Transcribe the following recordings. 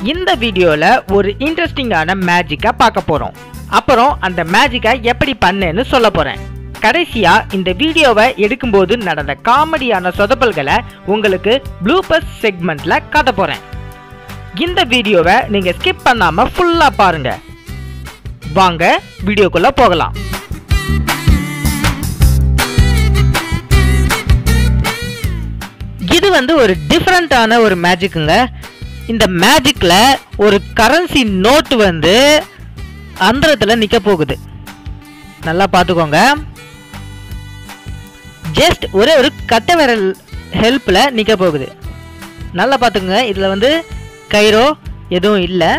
இந்த வீடியோவில் ஒரு இன்ட்ரெஸ்டிங்கான மேஜிக்கை பார்க்க போகிறோம் அப்புறம் அந்த மேஜிக்கை எப்படி பண்ணேன்னு சொல்ல போகிறேன் கடைசியாக இந்த வீடியோவை எடுக்கும்போது நடந்த காமெடியான சொதப்பல்களை உங்களுக்கு ப்ளூபஸ் செக்மெண்ட்டில் காட்ட போகிறேன் இந்த வீடியோவை நீங்கள் ஸ்கிப் பண்ணாமல் ஃபுல்லாக பாருங்க வாங்க வீடியோக்குள்ளே போகலாம் இது வந்து ஒரு டிஃப்ரெண்ட்டான ஒரு மேஜிக்குங்க இந்த மேஜிக்கில் ஒரு கரன்சி நோட்டு வந்து அந்தரத்தில் நிற்க போகுது நல்லா பார்த்துக்கோங்க ஜஸ்ட் ஒரே ஒரு கட்டை விரல் ஹெல்ப்பில் நிற்க போகுது நல்லா பார்த்துக்கோங்க இதில் வந்து கைரோ எதுவும் இல்லை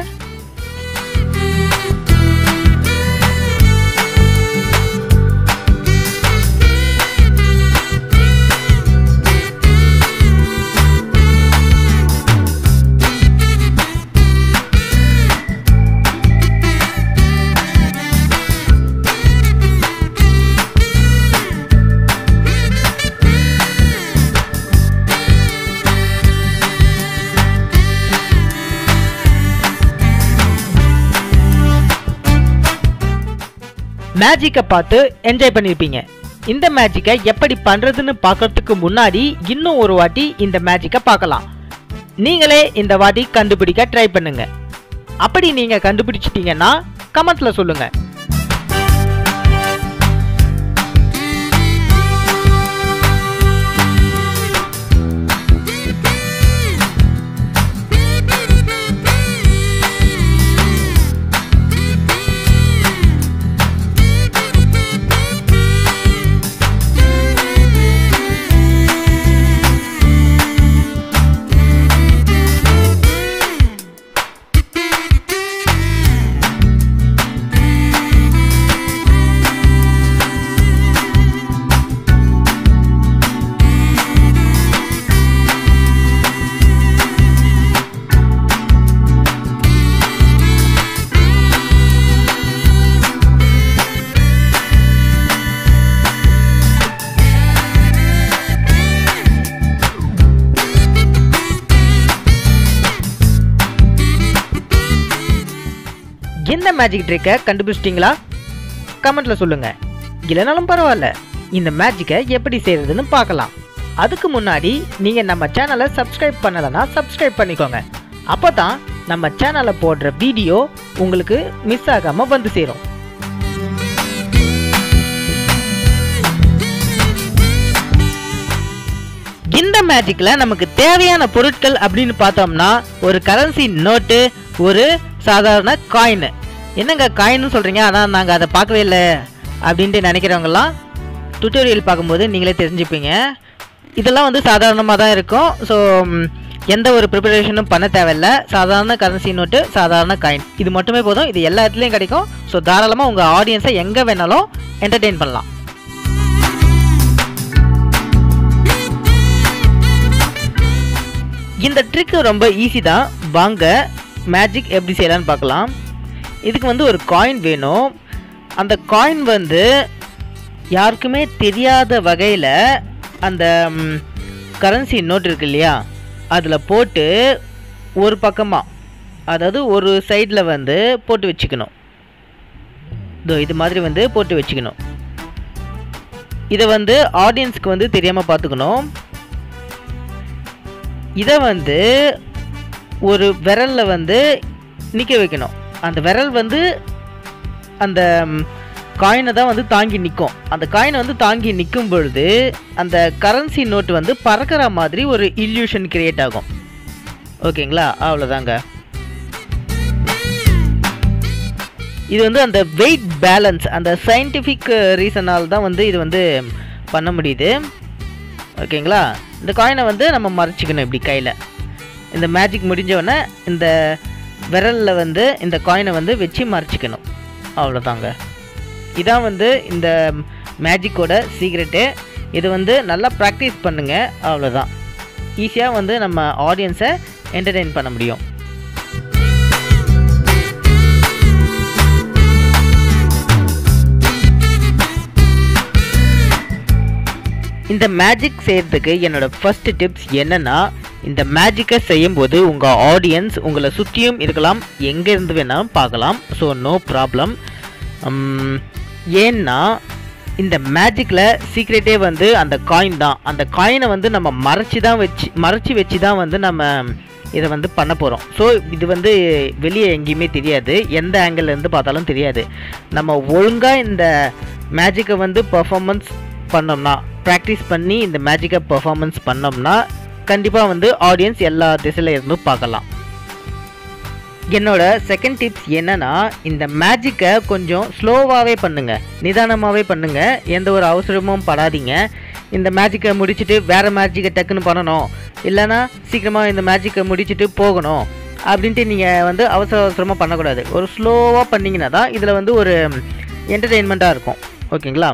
மேஜிக்கை பார்த்து என்ஜாய் பண்ணியிருப்பீங்க இந்த மேஜிக்கை எப்படி பண்ணுறதுன்னு பார்க்கறதுக்கு முன்னாடி இன்னும் ஒரு வாட்டி இந்த மேஜிக்கை பார்க்கலாம் நீங்களே இந்த வாட்டி கண்டுபிடிக்க ட்ரை பண்ணுங்க அப்படி நீங்கள் கண்டுபிடிச்சிட்டீங்கன்னா கமெண்ட்ல சொல்லுங்க இந்த மேஜிக் ட்ரிக்கை கண்டுபிடிச்சிட்டிங்களா கமெண்ட்ல சொல்லுங்க இல்லைனாலும் பரவாயில்ல இந்த மேஜிக்கை எப்படி செய்யறதுன்னு பார்க்கலாம் அதுக்கு முன்னாடி நீங்க நம்ம சேனலை சப்ஸ்கிரைப் பண்ணலைன்னா சப்ஸ்கிரைப் பண்ணிக்கோங்க அப்போ தான் நம்ம சேனலில் போடுற வீடியோ உங்களுக்கு மிஸ் ஆகாம வந்து சேரும் இந்த மேஜிக்ல நமக்கு தேவையான பொருட்கள் அப்படின்னு பார்த்தோம்னா ஒரு கரன்சி நோட்டு ஒரு சாதாரண காயின் என்னங்க காயின்னு சொல்றீங்க ஆனால் நாங்கள் அதை பார்க்கவே இல்லை அப்படின்ட்டு நினைக்கிறவங்கலாம் டுட்டோரியல் பார்க்கும்போது நீங்களே தெரிஞ்சுப்பீங்க இதெல்லாம் வந்து சாதாரணமாக தான் இருக்கும் ஸோ எந்த ஒரு ப்ரிப்பரேஷனும் பண்ண தேவையில்ல சாதாரண கரன்சி நோட்டு சாதாரண காயின் இது மட்டுமே போதும் இது எல்லா இடத்துலையும் கிடைக்கும் ஸோ தாராளமாக உங்கள் ஆடியன்ஸை எங்கே வேணாலும் என்டர்டெயின் பண்ணலாம் இந்த ட்ரிக்கு ரொம்ப ஈஸி தான் வாங்க மேஜிக் எப்படி செய்யலான்னு பார்க்கலாம் இதுக்கு வந்து ஒரு காயின் வேணும் அந்த காயின் வந்து யாருக்குமே தெரியாத வகையில் அந்த கரன்சி நோட் இருக்கு இல்லையா அதில் போட்டு ஒரு பக்கமாக அதாவது ஒரு சைடில் வந்து போட்டு வச்சுக்கணும் இதோ இது மாதிரி வந்து போட்டு வச்சுக்கணும் இதை வந்து ஆடியன்ஸ்க்கு வந்து தெரியாமல் பார்த்துக்கணும் இதை வந்து ஒரு விரலில் வந்து நிற்க வைக்கணும் அந்த விரல் வந்து அந்த காயினை தான் வந்து தாங்கி நிற்கும் அந்த காயினை வந்து தாங்கி நிற்கும் பொழுது அந்த கரன்சி நோட் வந்து பறக்கிற மாதிரி ஒரு இல்யூஷன் கிரியேட் ஆகும் ஓகேங்களா அவ்வளோதாங்க இது வந்து அந்த வெயிட் பேலன்ஸ் அந்த சயின்டிஃபிக் ரீசனால் தான் வந்து இது வந்து பண்ண முடியுது ஓகேங்களா இந்த காயினை வந்து நம்ம மறைச்சிக்கணும் இப்படி கையில் இந்த மேஜிக் முடிஞ்சவொடனே இந்த விரலில் வந்து இந்த காயினை வந்து வச்சு மறைச்சிக்கணும் அவ்வளோதாங்க இதான் வந்து இந்த மேஜிக்கோட சீக்ரெட்டு இது வந்து நல்லா ப்ராக்டிஸ் பண்ணுங்கள் அவ்வளோதான் ஈஸியாக வந்து நம்ம ஆடியன்ஸை என்டர்டெயின் பண்ண முடியும் இந்த மேஜிக் செய்கிறதுக்கு என்னோட ஃபர்ஸ்ட் டிப்ஸ் என்னன்னா இந்த மேஜிக்கை செய்யும்போது உங்கள் ஆடியன்ஸ் உங்களை சுற்றியும் இருக்கலாம் எங்கே இருந்து வேணாலும் பார்க்கலாம் ஸோ நோ ப்ராப்ளம் ஏன்னா இந்த மேஜிக்கில் சீக்ரெட்டே வந்து அந்த காயின் தான் அந்த காயினை வந்து நம்ம மறைச்சி தான் வச்சு மறைச்சி வச்சு தான் வந்து நம்ம இதை வந்து பண்ண போகிறோம் ஸோ இது வந்து வெளியே எங்கேயுமே தெரியாது எந்த angle ல இருந்து பார்த்தாலும் தெரியாது நம்ம ஒழுங்காக இந்த மேஜிக்கை வந்து பர்ஃபார்மன்ஸ் பண்ணோம்னா ப்ராக்டிஸ் பண்ணி இந்த மேஜிக்கை பர்ஃபார்மன்ஸ் பண்ணோம்னா கண்டிப்பாக வந்து ஆடியன்ஸ் எல்லா திசையில இருந்தும் பார்க்கலாம் என்னோட செகண்ட் டிப்ஸ் என்னன்னா இந்த மேஜிக்கை கொஞ்சம் ஸ்லோவாகவே பண்ணுங்க நிதானமாகவே பண்ணுங்க எந்த ஒரு அவசரமும் படாதீங்க இந்த மேஜிக்கை முடிச்சுட்டு வேற மேஜிக்கை டக்குன்னு பண்ணணும் இல்லைன்னா சீக்கிரமாக இந்த மேஜிக்கை முடிச்சுட்டு போகணும் அப்படின்ட்டு நீங்கள் வந்து அவசர அவசரமாக பண்ணக்கூடாது ஒரு ஸ்லோவாக பண்ணீங்கன்னா தான் இதில் வந்து ஒரு என்டர்டெயின்மெண்ட்டாக இருக்கும் ஓகேங்களா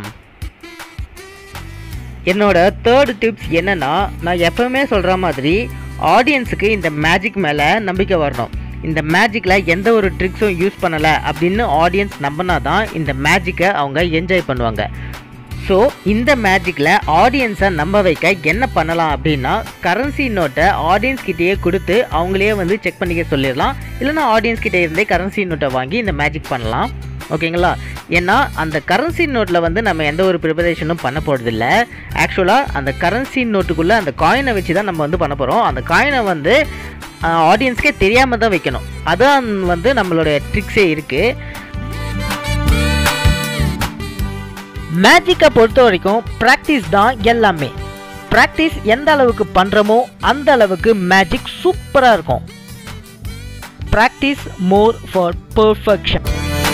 என்னோட தேர்ட் டிப்ஸ் என்னன்னா நான் எப்பவுமே சொல்கிற மாதிரி ஆடியன்ஸுக்கு இந்த மேஜிக் மேலே நம்பிக்கை வரணும் இந்த மேஜிக்கில் எந்த ஒரு ட்ரிக்ஸும் யூஸ் பண்ணலை அப்படின்னு ஆடியன்ஸ் நம்பினா தான் இந்த மேஜிக்கை அவங்க என்ஜாய் பண்ணுவாங்க ஸோ இந்த மேஜிக்கில் ஆடியன்ஸை நம்ப வைக்க என்ன பண்ணலாம் அப்படின்னா கரன்சி நோட்டை ஆடியன்ஸ் கிட்டேயே கொடுத்து அவங்களே வந்து செக் பண்ணிக்க சொல்லிடலாம் இல்லைன்னா ஆடியன்ஸ் கிட்டே இருந்தே கரன்சி நோட்டை வாங்கி இந்த மேஜிக் பண்ணலாம் ஓகேங்களா ஏன்னா அந்த கரன்சி நோட்டில் வந்து நம்ம எந்த ஒரு ப்ரிப்பரேஷனும் பண்ண போகிறதில்ல ஆக்சுவலாக அந்த கரன்சி நோட்டுக்குள்ளே அந்த காயினை வச்சு தான் நம்ம வந்து பண்ண போகிறோம் அந்த காயினை வந்து ஆடியன்ஸ்க்கே தெரியாமல் தான் வைக்கணும் அதான் வந்து நம்மளுடைய ட்ரிக்ஸே இருக்குது மேஜிக்கை பொறுத்த வரைக்கும் ப்ராக்டிஸ் தான் எல்லாமே ப்ராக்டிஸ் எந்த அளவுக்கு பண்ணுறோமோ அந்த அளவுக்கு மேஜிக் சூப்பராக இருக்கும் ப்ராக்டிஸ் மோர் ஃபார் பர்ஃபெக்ஷன்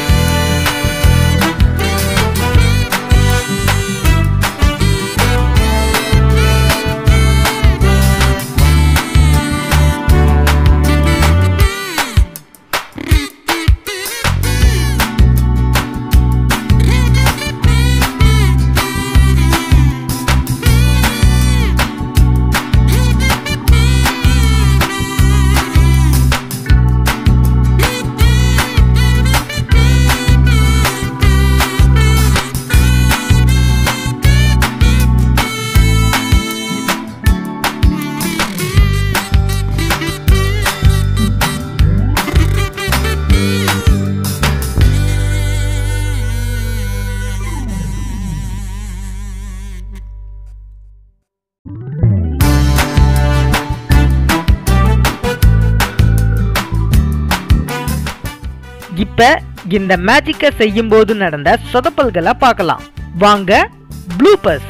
இப்ப இந்த மேஜிக்கை செய்யும்போது நடந்த சொதப்பல்களை பார்க்கலாம் வாங்க ப்ளூபர்ஸ்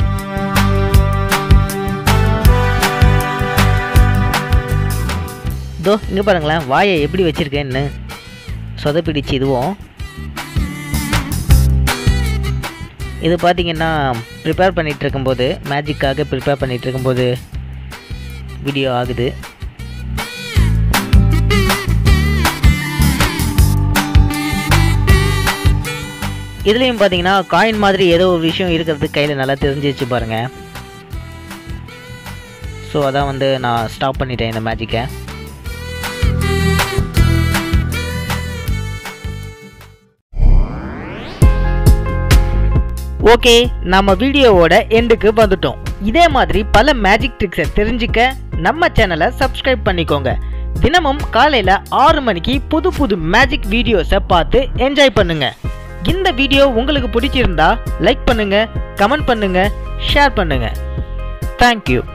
இதோ இங்க பாருங்களேன் வாயை எப்படி வச்சிருக்கேன்னு சொதப்பிடிச்சு இதுவும் இது பார்த்தீங்கன்னா ப்ரிப்பேர் பண்ணிட்டு இருக்கும்போது மேஜிக்காக ப்ரிப்பேர் பண்ணிட்டு இருக்கும்போது வீடியோ ஆகுது இதுலேயும் பார்த்தீங்கன்னா காயின் மாதிரி ஏதோ ஒரு விஷயம் இருக்கிறது கையில் நல்லா தெரிஞ்சிச்சு பாருங்க ஸோ அதான் வந்து நான் ஸ்டாப் பண்ணிட்டேன் இந்த மேஜிக்கை ஓகே நம்ம வீடியோவோட எண்டுக்கு வந்துட்டோம் இதே மாதிரி பல மேஜிக் ட்ரிக்ஸை தெரிஞ்சுக்க நம்ம சேனலை சப்ஸ்கிரைப் பண்ணிக்கோங்க தினமும் காலையில் ஆறு மணிக்கு புது புது மேஜிக் வீடியோஸை பார்த்து என்ஜாய் பண்ணுங்க இந்த வீடியோ உங்களுக்கு பிடிச்சிருந்தா லைக் பண்ணுங்க கமெண்ட் பண்ணுங்க ஷேர் பண்ணுங்க தேங்க்யூ